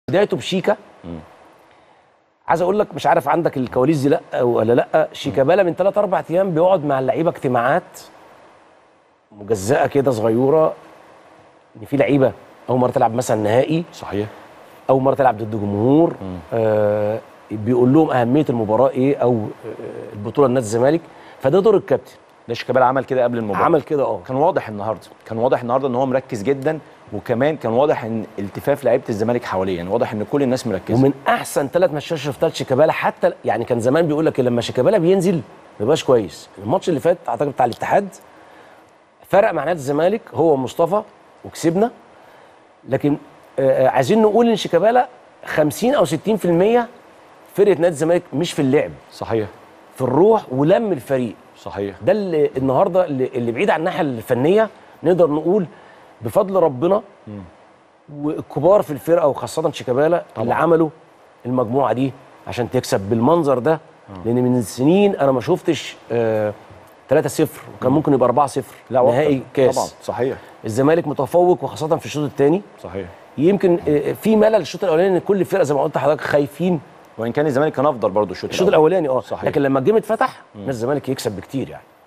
بدايته بشيكا عايز اقول لك مش عارف عندك الكواليس دي لا ولا لا شيكابالا من 3 4 ايام بيقعد مع اللعيبه اجتماعات مجزأه كده صغيره ان في لعيبه اول مره تلعب مثلا نهائي صحيح اول مره تلعب ضد جمهور آه بيقول لهم اهميه المباراه ايه او آه البطوله لنادي الزمالك فده دور الكابتن ده شيكابالا عمل كده قبل المباراه عمل كده اه كان واضح النهارده كان واضح النهارده ان هو مركز جدا وكمان كان واضح ان التفاف لعيبه الزمالك حواليه يعني واضح ان كل الناس مركزه ومن احسن ثلاث ماتشات شفتها لشيكابالا حتى يعني كان زمان بيقول لك لما شيكابالا بينزل ما بيبقاش كويس الماتش اللي فات اعتقد بتاع الاتحاد فرق مع نادي الزمالك هو ومصطفى وكسبنا لكن آه عايزين نقول ان شيكابالا 50 او 60% فرقه نادي الزمالك مش في اللعب صحيح في الروح ولم الفريق صحيح ده اللي النهارده اللي, اللي بعيد عن الناحيه الفنيه نقدر نقول بفضل ربنا والكبار في الفرقه وخاصه شيكابالا اللي عملوا المجموعه دي عشان تكسب بالمنظر ده لان من سنين انا ما شفتش آه 3-0 وكان ممكن يبقى 4-0 لا نهائي وقت. كاس طبعا صحيح الزمالك متفوق وخاصه في الشوط الثاني صحيح يمكن آه في ملل الشوط الاولاني ان كل فرقه زي ما قلت لحضرتك خايفين وان كان الزمالك كان افضل برضه الشوط الشوط الاولاني اه صحيح. لكن لما الجيم اتفتح نادي الزمالك يكسب بكتير يعني